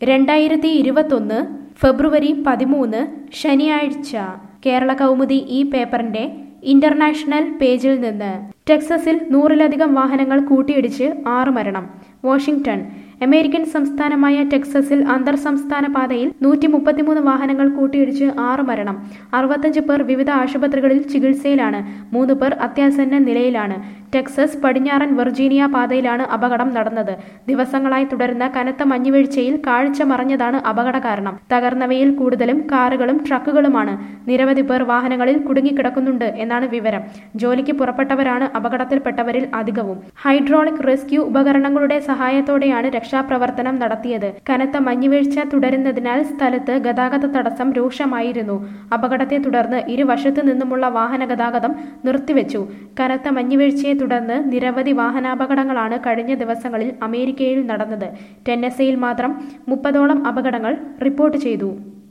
രണ്ടായിരത്തി ഇരുപത്തൊന്ന് ഫെബ്രുവരി പതിമൂന്ന് ശനിയാഴ്ച കേരള കൗമുദി ഈ പേപ്പറിന്റെ ഇന്റർനാഷണൽ പേജിൽ നിന്ന് ടെക്സസിൽ നൂറിലധികം വാഹനങ്ങൾ കൂട്ടിയിടിച്ച് ആറ് മരണം വാഷിംഗ്ടൺ അമേരിക്കൻ സംസ്ഥാനമായ ടെക്സസിൽ അന്തർ സംസ്ഥാന പാതയിൽ നൂറ്റി മുപ്പത്തിമൂന്ന് വാഹനങ്ങൾ കൂട്ടിയിടിച്ച് ആറ് മരണം അറുപത്തഞ്ച് പേർ വിവിധ ആശുപത്രികളിൽ ചികിത്സയിലാണ് മൂന്ന് പേർ അത്യാസന്ന നിലയിലാണ് ടെക്സസ് പടിഞ്ഞാറൻ വെർജീനിയ പാതയിലാണ് അപകടം നടന്നത് ദിവസങ്ങളായി തുടരുന്ന കനത്ത മഞ്ഞുവീഴ്ചയിൽ കാഴ്ച മറഞ്ഞതാണ് അപകട കാരണം തകർന്നവയിൽ കൂടുതലും കാറുകളും ട്രക്കുകളുമാണ് നിരവധി പേർ വാഹനങ്ങളിൽ കുടുങ്ങിക്കിടക്കുന്നുണ്ട് എന്നാണ് വിവരം ജോലിക്ക് പുറപ്പെട്ടവരാണ് അപകടത്തിൽപ്പെട്ടവരിൽ അധികവും ഹൈഡ്രോളിക് റെസ്ക്യൂ ഉപകരണങ്ങളുടെ സഹായത്തോടെയാണ് രക്ഷാപ്രവർത്തനം നടത്തിയത് കനത്ത മഞ്ഞുവീഴ്ച തുടരുന്നതിനാൽ സ്ഥലത്ത് ഗതാഗത തടസ്സം രൂക്ഷമായിരുന്നു അപകടത്തെ തുടർന്ന് ഇരുവശത്തു നിന്നുമുള്ള വാഹന ഗതാഗതം നിർത്തിവെച്ചു കനത്ത മഞ്ഞുവീഴ്ചയെ തുടർന്ന് നിരവധി വാഹനാപകടങ്ങളാണ് കഴിഞ്ഞ ദിവസങ്ങളിൽ അമേരിക്കയിൽ നടന്നത് ടെന്നസിയിൽ മാത്രം മുപ്പതോളം അപകടങ്ങൾ റിപ്പോർട്ട് ചെയ്തു